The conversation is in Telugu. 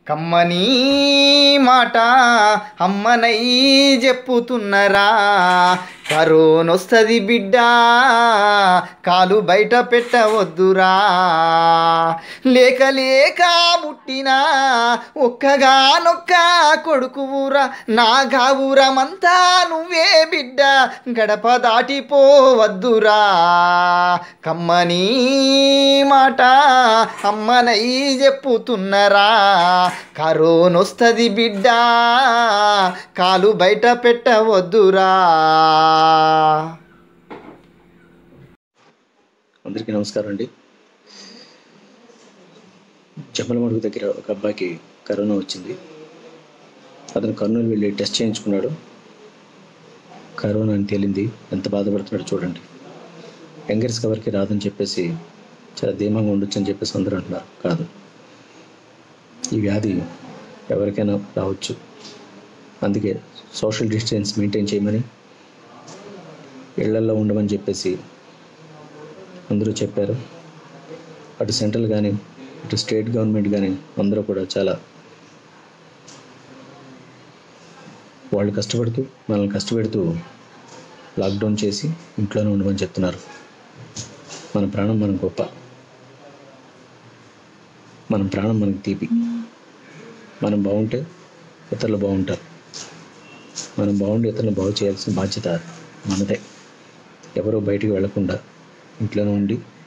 కమ్మని మాట అమ్మనై చెప్పుతున్నరా కరోనొస్తది బిడ్డ కాలు బయట పెట్టవద్దురా లేక లేక పుట్టిన ఒక్కగానొక్క కొడుకువురా నా గావురమంతా నువ్వే బిడ్డ గడప దాటిపోవద్దురా కమ్మని మాట అమ్మనై చెప్పుతున్నరా కరోనొస్తది బిడ్డ కాలు బయట పెట్టవద్దురా అందరికీ నమస్కారం అండి జమ్మలమడుగు దగ్గర ఒక అబ్బాయికి కరోనా వచ్చింది అతను కర్నూలు వెళ్ళి టెస్ట్ చేయించుకున్నాడు కరోనా అని తేలింది ఎంత బాధపడుతున్నాడో చూడండి యంగర్స్ ఎవరికి రాదని చెప్పేసి చాలా ధీమంగా ఉండొచ్చు అని చెప్పేసి అందరూ అంటున్నారు కాదు ఈ వ్యాధి ఎవరికైనా రావచ్చు అందుకే సోషల్ డిస్టెన్స్ మెయింటైన్ చేయమని ఇళ్లల్లో ఉండమని చెప్పేసి అందరూ చెప్పారు అటు సెంట్రల్ కానీ ఇటు స్టేట్ గవర్నమెంట్ కానీ అందరూ కూడా చాలా వాళ్ళు కష్టపడుతూ మనల్ని కష్టపెడుతూ లాక్డౌన్ చేసి ఇంట్లోనే ఉండమని చెప్తున్నారు మన ప్రాణం మన గొప్ప మన ప్రాణం మనకి తీపి మనం బాగుంటే ఇతరులు బాగుంటారు మనం బాగుండి ఇతరులను బాగు చేయాల్సిన బాధ్యత మనదే ఎవరో బయటికి వెళ్లకుండా ఇంట్లోనే ఉండి